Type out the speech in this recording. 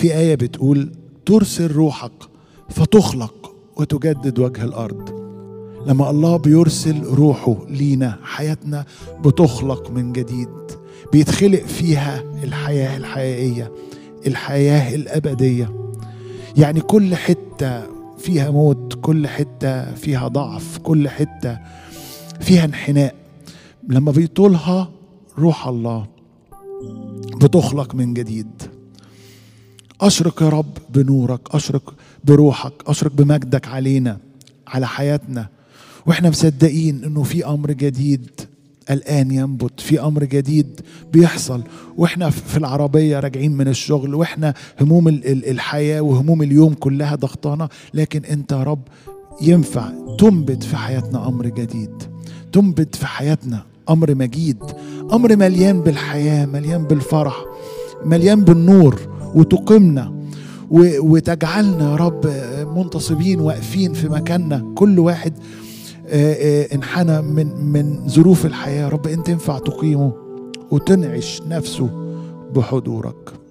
في آية بتقول ترسل روحك فتخلق وتجدد وجه الأرض لما الله بيرسل روحه لينا حياتنا بتخلق من جديد بيتخلق فيها الحياة الحقيقية الحياة الأبدية يعني كل حتة فيها موت كل حتة فيها ضعف كل حتة فيها انحناء لما بيطولها روح الله بتخلق من جديد أشرق يا رب بنورك أشرق بروحك أشرق بمجدك علينا على حياتنا واحنا مصدقين انه في امر جديد الان ينبت في امر جديد بيحصل واحنا في العربيه راجعين من الشغل واحنا هموم الحياه وهموم اليوم كلها ضغطانه لكن انت يا رب ينفع تنبت في حياتنا امر جديد تنبت في حياتنا امر مجيد امر مليان بالحياه مليان بالفرح مليان بالنور وتقيمنا وتجعلنا يا رب منتصبين واقفين في مكاننا كل واحد انحنى من من ظروف الحياه رب انت ينفع تقيمه وتنعش نفسه بحضورك